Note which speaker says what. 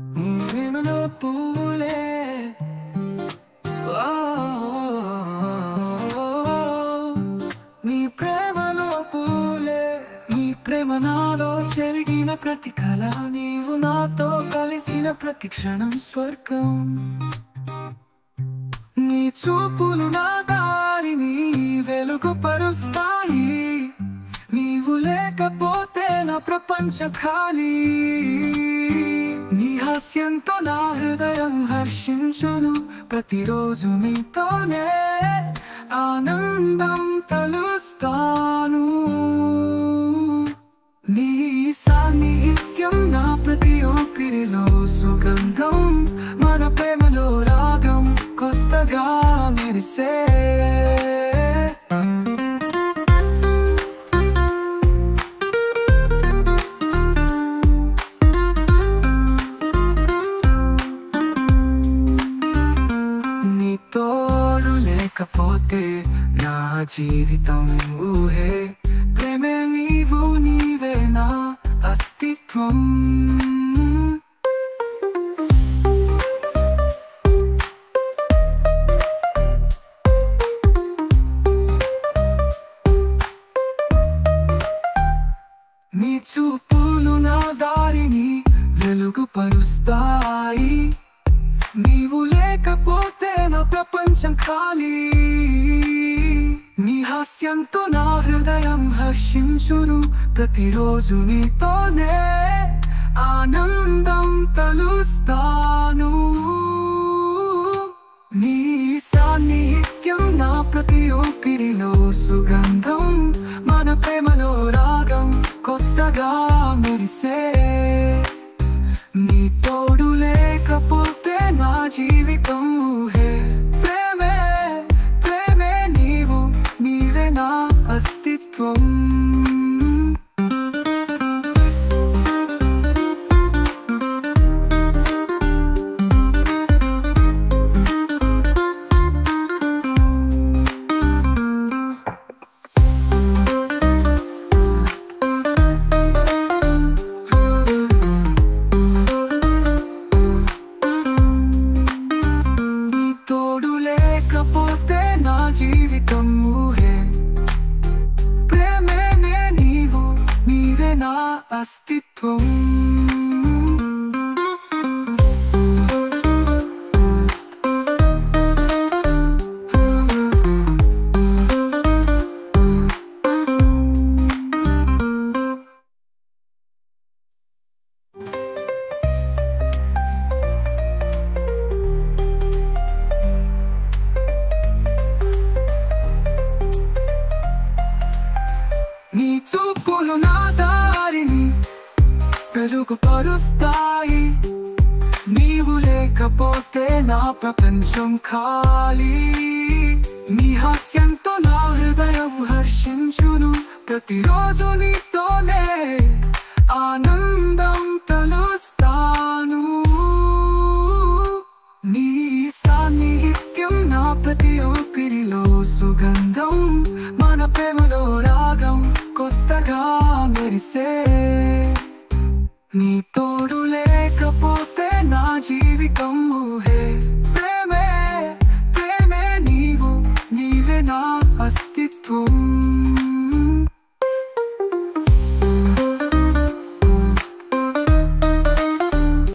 Speaker 1: నీ ప్రేమలో పూలే ఓ, నీ ప్రేమలో పూలే నీ ప్రేమ నాలో చెరిగిన ప్రతి కళ నీవు నాతో కలిసిన ప్రతి క్షణం స్వర్గం నీ చూపులు నా దారిని వెలుగు పరుస్తాయి నీవు లేకపోతే నా ప్రపంచ ఖాళీ నీ హాస్యంతో నా హృదయం హర్షించును ప్రతిరోజు నీతోనే ఆనందం తలుస్తాను నీ సాన్నిహిత్యం నా ప్రతి ఊపిరిలో సుగంధం మన ప్రేమలో రాగం కొత్తగా మెరిసే నీ తోడు లేకపోతే నా జీవితం ఊహే ప్రేమే నీవు నీవే నా అస్తిత్వం నీ చూపులు నా దారిని వెలుగుపరుస్తాయి నీవు లేకపోతే నా ప్రపంచం ఖాళీ నీ హాస్యంతో నా హృదయం హర్షించును ప్రతిరోజు నీతోనే ఆనందం తలుస్తాను నీ సాన్నిహిత్యం నా ప్రతి ఊపిరిలో సుగంధం మన ప్రేమలో రాగం కొత్తగా మెరిసే నీ తోడు లేకపోతే నా జీవితం ఊహే ప్రేమే ప్రేమే నీవు నీవే నా అస్తిత్వం నీ తోడు లేకపోతే నా జీవితం ఊహే ప్రేమే నే నీవు నీవే నా అస్తిత్వం నీ చూపులు నా దారిని వెలుగుపరుస్తాయి నీవు లేకపోతే నా ప్రపంచం ఖాళీ నీ హాస్యంతో నా హృదయం హర్షించును ప్రతిరోజు నీతోనే ఆనందం తలుస్తాను నీ సాన్నిహిత్యం నా ప్రతి ఊపిరిలో సుగంధం మన ప్రేమలో రాగం కొత్తగా మెరిసే నీ తోడు లేకపోతే నా జీవితం ఊహే